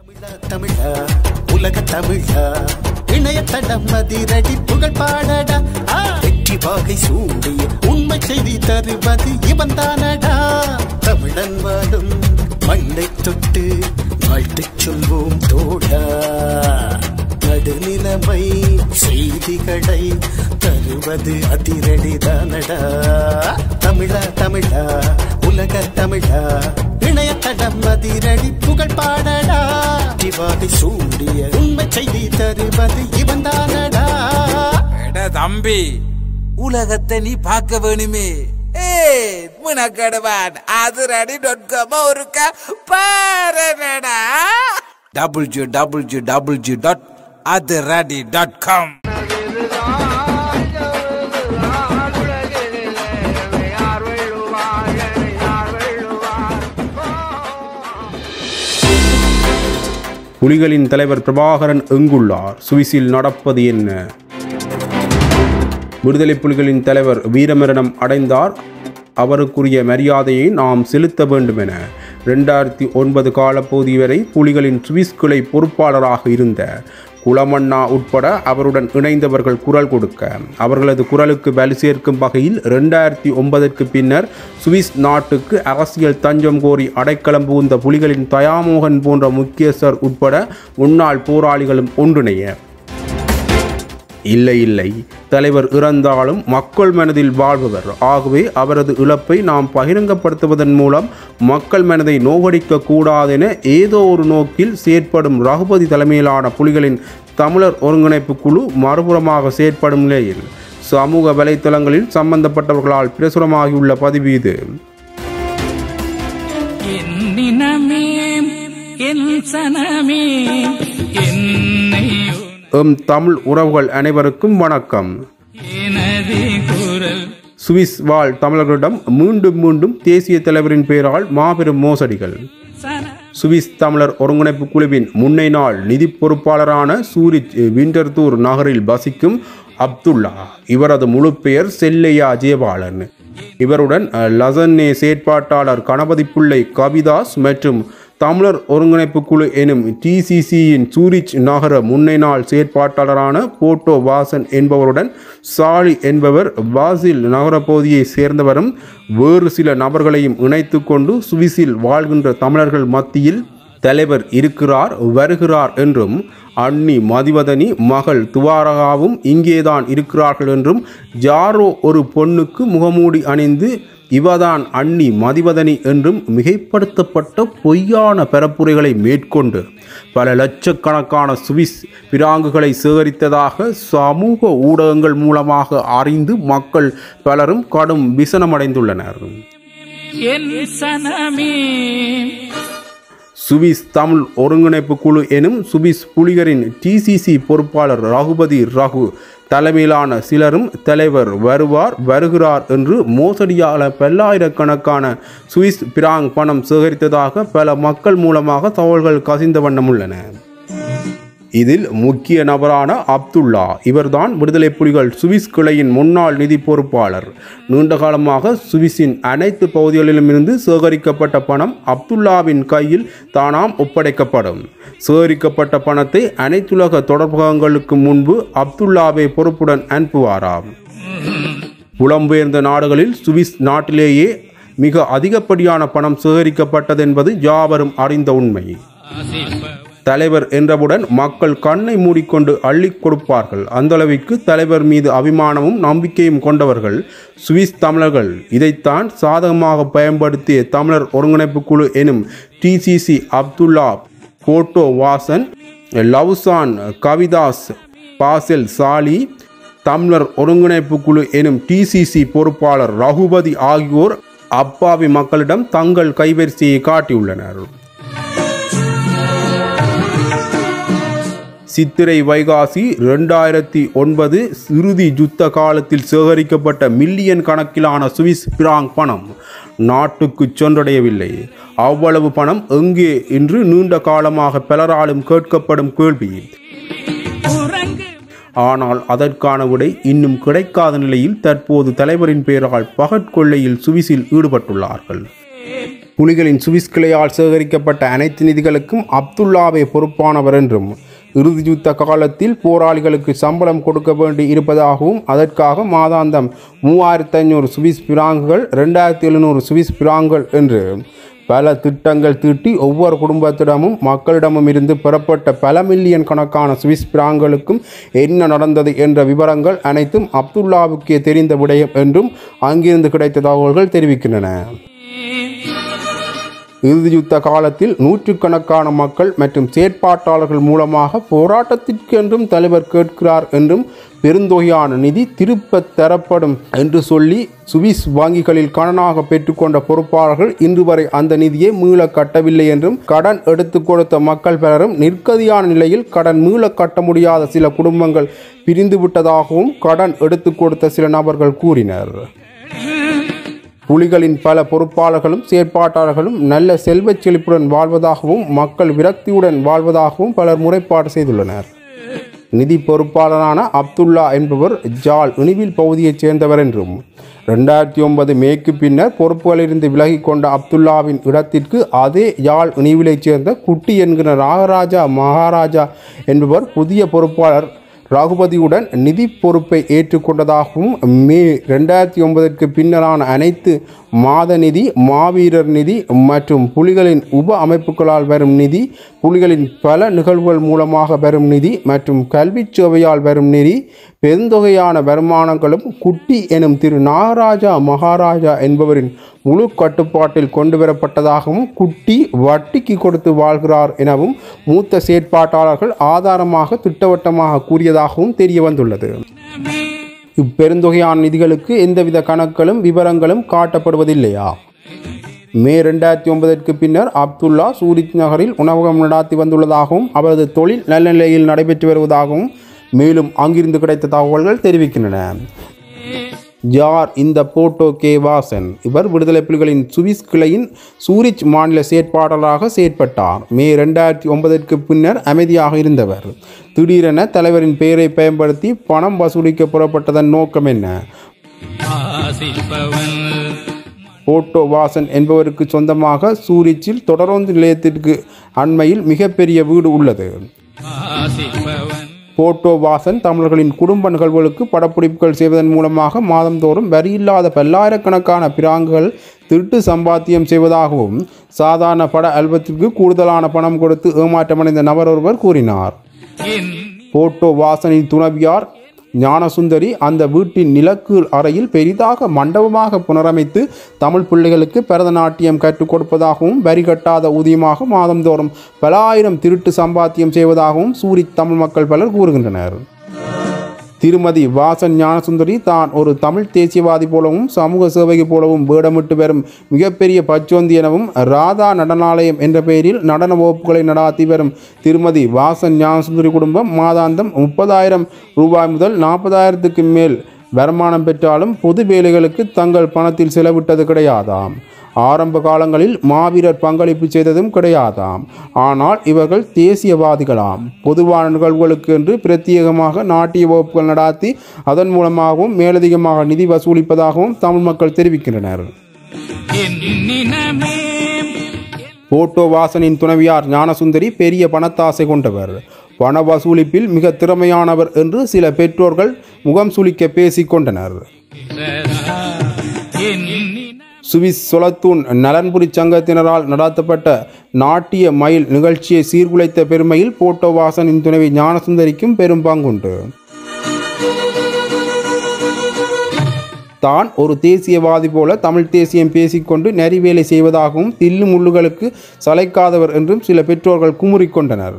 தமிழா தமிழா உலக தமிழா இணையதளம் அதிரடி புகழ் பாடடா ஆ, வெற்றி வாகை சூடிய உண்மை செய்தி தருவது இவன் தானடா தமிழன் வாழும் மண்ணை தொட்டு வாழ்த்துச் சொல்வோம் தோழா நடுநிலைமை செய்திகளை தருவது அதிரடி தானடா தமிழா தமிழா உலக தமிழா இணையதளம் அதிரடி புகழ் பாடடா திவாகை சூடிய உண்மை செய்தி தருவது இவன் தானடா எட தம்பி உலகத்தை நீ பார்க்க வேணுமே ஏ முனக்கடுவான் அதிரடி டாட் காம் ஒருக்கா பாருடா W W W dot Athiradi dot com புலிகளின் தலைவர் பிரபாகரன் எங்குள்ளார் சுவிஸில் நடப்பது என்ன விடுதலை புலிகளின் தலைவர் வீரமரணம் அடைந்தார் அவருக்குரிய மரியாதையை நாம் செலுத்த வேண்டும் என ரெண்டாயிரத்தி ஒன்பது காலப்பகுதி வரை புலிகளின் சுவிஸ் கிளை பொறுப்பாளராக இருந்த குளமண்ணா உட்பட அவருடன் இணைந்தவர்கள் குரல் கொடுக்க அவர்களது குரலுக்கு வலு சேர்க்கும் வகையில் ரெண்டாயிரத்தி ஒன்பதற்கு பின்னர் சுவிஸ் நாட்டுக்கு அரசியல் தஞ்சம் கோரி அடைக்கலம் புகுந்த புலிகளின் தயாமோகன் போன்ற முக்கியஸ்தர் உட்பட முன்னாள் போராளிகளும் ஒன்றிணைய இல்லை இல்லை தலைவர் இறந்தாலும் மக்கள் மனதில் வாழ்பவர் ஆகவே அவரது இழப்பை நாம் பகிரங்கப்படுத்துவதன் மூலம் மக்கள் மனதை நோகடிக்க கூடாதென ஏதோ ஒரு நோக்கில் செயற்படும் ரகுபதி தலைமையிலான புலிகளின் தமிழர் ஒருங்கிணைப்பு குழு மறுபுறமாக செயற்படும் நிலையில் சமூக வலைத்தளங்களில் சம்பந்தப்பட்டவர்களால் பிரசுரமாகியுள்ள பதிவு இது என்னினமே என் சனமே என்னை எம் தமிழ் உறவுகள் அனைவருக்கும் வணக்கம் எனது குரல் சுவிஸ் வாழ் தமிழர்களிடம் மீண்டும் மீண்டும் தேசிய தலைவரின் பெயரால் மாபெரும் மோசடிகள் சன சுவிஸ் தமிழர் ஒருங்கிணைப்பு குழுவின் முன்னை நாள் நிதி பொறுப்பாளரான சூரிச் விண்டர்தூர் நகரில் வசிக்கும் அப்துல்லா இவரது முழு பெயர் செல்லையா ஜெயபாலன் இவருடன் அஹ், லசன்னே செயற்பாட்டாளர் கணபதி பிள்ளை கவிதாஸ் மற்றும் தமிழர் ஒருங்கிணைப்பு குழு எனும் டிசிசியின் சூரிச் நகர முன்னை நாள் செயற்பாட்டாளரான போட்டோ வாசன் என்பவருடன் சாலி என்பவர் பாசில் நகர பகுதியை சேர்ந்தவரும் வேறு சில நபர்களையும் இணைத்து கொண்டு சுவிஸில் வாழ்கின்ற தமிழர்கள் மத்தியில் தலைவர் இருக்கிறார் வருகிறார் என்றும் அண்ணி மதிவதனி மகள் துவாரகாவும் இங்கேதான் இருக்கிறார்கள் என்றும் யாரோ ஒரு பொண்ணுக்கு முகமூடி அணிந்து இவதான் அண்ணி மதிவதனி என்றும் மிகைப்படுத்தப்பட்ட பொய்யான பரப்புரைகளை மேற்கொண்டு பல லட்சக்கணக்கான சுவிஸ் பிராங்குகளை சேகரித்ததாக சமூக ஊடகங்கள் மூலமாக அறிந்து மக்கள் பலரும் கடும் விசனமடைந்துள்ளனர் என் சனமே சுவிஸ் தமிழ் ஒருங்கிணைப்பு குழு எனும் சுவிஸ் புலிகரின் டிசிசி பொறுப்பாளர் ரகுபதி ரகு தலைமையிலான சிலரும் தலைவர் வருவார் வருகிறார் என்று மோசடியால பல்லாயிரக்கணக்கான சுவிஸ் பிராங் பணம் சேகரித்ததாக பல மக்கள் மூலமாக தகவல்கள் கசிந்த வண்ணம் உள்ளன இதில் முக்கிய நபரான அப்துல்லா இவர்தான் விடுதலை புலிகள் சுவிஸ் கிளையின் முன்னாள் நிதி பொறுப்பாளர் நீண்ட காலமாக சுவிஸின் அனைத்து பகுதிகளிலும் இருந்து சேகரிக்கப்பட்ட பணம் அப்துல்லாவின் கையில் தானாம் ஒப்படைக்கப்படும் சேகரிக்கப்பட்ட பணத்தை அனைத்துலக தொடர்பகங்களுக்கு முன்பு அப்துல்லாவை பொறுப்புடன் அனுப்புவாராம் புலம்பெயர்ந்த நாடுகளில் சுவிஸ் நாட்டிலேயே மிக அதிகப்படியான பணம் சேகரிக்கப்பட்டது என்பது யாவரும் அறிந்த உண்மை தலைவர் என்றவுடன் மக்கள் கண்ணை மூடிக்கொண்டு அள்ளி கொடுப்பார்கள் அந்த அளவிற்கு தலைவர் மீது அபிமானமும் நம்பிக்கையும் கொண்டவர்கள் சுவிஸ் தமிழர்கள் இதைத்தான் சாதகமாக பயன்படுத்திய தமிழர் ஒருங்கிணைப்பு குழு எனும் டிசிசி அப்துல்லா போட்டோ வாசன் லவ்சான் கவிதாஸ் பாசெல் சாலி தமிழர் ஒருங்கிணைப்பு குழு எனும் டிசிசி பொறுப்பாளர் ரகுபதி ஆகியோர் அப்பாவி மக்களிடம் தங்கள் கைவரிசையை காட்டியுள்ளனர் சித்திரை வைகாசி ரெண்டாயிரத்தி ஒன்பது இறுதி யுத்த காலத்தில் சேகரிக்கப்பட்ட மில்லியன் கணக்கிலான சுவிஸ் பிராங் பணம் நாட்டுக்கு சென்றடையவில்லை அவ்வளவு பணம் எங்கே என்று நீண்ட காலமாக பலராலும் கேட்கப்படும் கேள்வி உறங்கு ஆனால் அதற்கான விடை இன்னும் கிடைக்காத நிலையில் தற்போது தலைவரின் பெயரால் பகற்கொள்ளையில் சுவிஸில் ஈடுபட்டுள்ளார்கள் புலிகளின் சுவிஸ் கிளையால் சேகரிக்கப்பட்ட அனைத்து நிதிகளுக்கும் அப்துல்லாவே பொறுப்பானவர் என்றும் இறுதி யுத்த காலத்தில் போராளிகளுக்கு சம்பளம் கொடுக்க வேண்டி இருப்பதாகவும் அதற்காக மாதாந்தம் மூவாயிரத்தி ஐநூறு சுவிஸ் பிராங்குகள் ரெண்டாயிரத்தி எழுநூறு சுவிஸ் பிராங்குகள் என்று பல திட்டங்கள் தீட்டி ஒவ்வொரு குடும்பத்திடமும் மக்களிடமும் இருந்து பெறப்பட்ட பல மில்லியன் கணக்கான சுவிஸ் பிராங்களுக்கும் என்ன நடந்தது என்ற விவரங்கள் அனைத்தும் அப்துல்லாவுக்கே தெரிந்த விடயம் என்றும் அங்கிருந்து கிடைத்த தகவல்கள் தெரிவிக்கின்றன இறுதி யுத்த காலத்தில் நூற்றுக்கணக்கான மக்கள் மற்றும் செயற்பாட்டாளர்கள் மூலமாக போராட்டத்திற்கு என்றும் தலைவர் கேட்கிறார் என்றும் பெருந்தொகையான நிதி திருப்பத் தரப்படும் என்று சொல்லி சுவிஸ் வங்கிகளில் கடனாக பெற்றுக்கொண்ட பொறுப்பாளர்கள் இன்று வரை அந்த நிதியை மீள கட்டவில்லை என்றும் கடன் எடுத்து கொடுத்த மக்கள் பலரும் நிற்கதியான நிலையில் கடன் மீள கட்ட முடியாத சில குடும்பங்கள் பிரிந்து விட்டதாகவும் கடன் எடுத்து கொடுத்த சில நபர்கள் கூறினர் புலிகளின் பல பொறுப்பாளர்களும் செயற்பாட்டாளர்களும் நல்ல செல்வச் செழிப்புடன் வாழ்வதாகவும் மக்கள் விரக்தியுடன் வாழ்வதாகவும் பலர் முறைப்பாடு செய்துள்ளனர் நிதி பொறுப்பாளரான அப்துல்லா என்பவர் ஜால் இனிவில் பகுதியைச் சேர்ந்தவர் என்றும் ரெண்டாயிரத்தி ஒன்பது மேற்கு பின்னர் பொறுப்புகளிலிருந்து விலகிக் கொண்ட அப்துல்லாவின் இடத்திற்கு அதே யாழ் இனிவிலைச் சேர்ந்த குட்டி என்கிற ராகராஜா மகாராஜா என்பவர் புதிய பொறுப்பாளர் ரகுபதியுடன் நிதி பொறுப்பை ஏற்றுக்கொண்டதாகவும் மே ரெண்டாயிரத்தி ஒன்பதற்கு பின்னரான அனைத்து மாத நிதி மாவீரர் நிதி மற்றும் புலிகளின் உப அமைப்புகளால் வரும் நிதி புலிகளின் பல நிகழ்வுகள் மூலமாக வரும் நிதி மற்றும் கல்விச் சேவையால் வரும் நிதி பெருந்தொகையான வருமானங்களும் குட்டி எனும் திரு நாகராஜா மகாராஜா என்பவரின் முழு கட்டுப்பாட்டில் கொண்டு வரப்பட்டதாகவும் குட்டி வட்டிக்கு கொடுத்து வாழ்கிறார் எனவும் மூத்த செயற்பாட்டாளர்கள் ஆதாரமாக திட்டவட்டமாக கூறியதாகவும் தெரிய வந்துள்ளது இப்பெருந்தொகையான நிதிகளுக்கு எந்தவித கணக்குகளும் விவரங்களும் காட்டப்படுவதில்லையா மே ரெண்டாயிரத்தி ஒன்பதற்கு பின்னர் அப்துல்லா சூரித் நகரில் உணவகம் நடாத்தி வந்துள்ளதாகவும் அவரது தொழில் நல்ல நிலையில் நடைபெற்று வருவதாகவும் மேலும் அங்கிருந்து கிடைத்த தகவல்கள் தெரிவிக்கின்றன யார் இந்த போட்டோ கே வாசன் இவர் விடுதலை புலிகளின் சுவிஸ் கிளையின் சூரிச் மாநில செயற்பாட்டாளராக செயற்பட்டார் மே ரெண்டாயிரத்தி ஒன்பதற்கு பின்னர் அமைதியாக இருந்தவர் திடீரென தலைவரின் பெயரை பயன்படுத்தி பணம் வசூலிக்க புறப்பட்டதன் நோக்கம் என்ன வாசிப்பவன் போட்டோ வாசன் என்பவருக்கு சொந்தமாக சூரிச்சில் தொடரோந்து நிலையத்திற்கு அண்மையில் மிகப்பெரிய வீடு உள்ளது வாசிப்பவன் போட்டோ வாசன் தமிழர்களின் குடும்ப நிகழ்வுகளுக்கு படப்பிடிப்புகள் செய்வதன் மூலமாக மாதந்தோறும் வரியில்லாத பல்லாயிரக்கணக்கான பிராங்குகள் திருட்டு சம்பாத்தியம் செய்வதாகவும் சாதாரண பட ஆல்பத்திற்கு கூடுதலான பணம் கொடுத்து ஏமாற்றமடைந்த நபர் ஒருவர் கூறினார் என் போட்டோ வாசனின் துணவியார் ஞானசுந்தரி அந்த வீட்டின் நிலக்கீழ் அறையில் பெரிதாக மண்டபமாக புனரமைத்து தமிழ் பிள்ளைகளுக்கு பரதநாட்டியம் கற்றுக் கொடுப்பதாகவும் வரி கட்டாத ஊதியமாக மாதந்தோறும் பல ஆயிரம் திருட்டு சம்பாத்தியம் செய்வதாகவும் சூரி தமிழ் மக்கள் பலர் கூறுகின்றனர் திருமதி வாசன் ஞானசுந்தரி தான் ஒரு தமிழ் தேசியவாதி போலவும் சமூக சேவைக்கு போலவும் வேடமிட்டு வரும் மிகப்பெரிய பச்சோந்தி எனவும் ராதா நடனாலயம் என்ற பெயரில் நடன வகுப்புகளை நடாத்தி வரும் திருமதி வாசன் ஞானசுந்தரி குடும்பம் மாதாந்தம் முப்பதாயிரம் ரூபாய் முதல் நாற்பதாயிரத்துக்கு மேல் வருமானம் பெற்றாலும் பொது வேலைகளுக்கு தங்கள் பணத்தில் செலவிட்டது கிடையாதாம் ஆரம்ப காலங்களில் மாவீரர் பங்களிப்பு செய்ததும் கிடையாதாம் ஆனால் இவர்கள் தேசியவாதிகளாம் பொதுவான நிகழ்வுகளுக்கு என்று பிரத்யேகமாக நாட்டிய வகுப்புகள் நடாத்தி அதன் மூலமாகவும் மேலதிகமாக நிதி வசூலிப்பதாகவும் தமிழ் மக்கள் தெரிவிக்கின்றனர் என்னினமே போட்டோ வாசனின் துணைவியார் ஞானசுந்தரி பெரிய பணத்தாசை கொண்டவர் பண வசூலிப்பில் மிக திறமையானவர் என்று சில பெற்றோர்கள் முகம் சுளிக்க பேசிக்கொண்டனர் பிறரா என்னின சுவிஸ் சொலத்தூன் நலன்புரி சங்கத்தினரால் நடத்தப்பட்ட நாட்டிய மயில் நிகழ்ச்சியை சீர்குலைத்த பெருமையில் போட்டோ வாசனின் துணைவி ஞானசுந்தரிக்கும் பெரும் பங்குண்டு தான் ஒரு தேசியவாதி போல தமிழ் தேசியம் பேசிக்கொண்டு நெறிவேலை செய்வதாகவும் தில்லு முள்ளுகளுக்கு சளைக்காதவர் என்றும் சில பெற்றோர்கள் குமுறிக்கொண்டனர்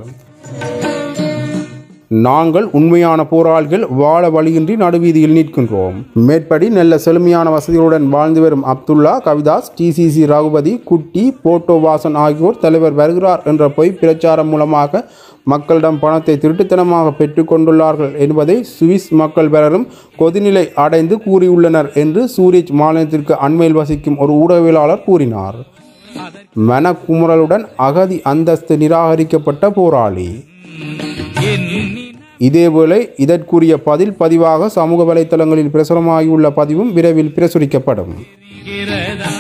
நாங்கள் உண்மையான போராளிகள் வாழ வழியின்றி நடுவீதியில் நிற்கின்றோம் மேற்படி நல்ல செழுமையான வசதிகளுடன் வாழ்ந்து வரும் அப்துல்லா கவிதாஸ் டிசிசி ரகுபதி குட்டி போட்டோ வாசன் ஆகியோர் தலைவர் வருகிறார் என்ற பொய் பிரச்சாரம் மூலமாக மக்களிடம் பணத்தை திருட்டுத்தனமாக பெற்றுக்கொண்டுள்ளார்கள் என்பதை சுவிஸ் மக்கள் பலரும் கொதிநிலை அடைந்து கூறியுள்ளனர் என்று சூரிச் மாநிலத்திற்கு அண்மையில் வசிக்கும் ஒரு ஊடகவியலாளர் கூறினார் மனக்குமுறலுடன் அகதி அந்தஸ்து நிராகரிக்கப்பட்ட போராளி என்னின இதேவேளை இதற்குரிய பதில் பதிவாக சமூக வலைத்தளங்களில் பிரசுரமாகியுள்ள பதிவும் விரைவில் பிரசுரிக்கப்படும் இருக்கிறதா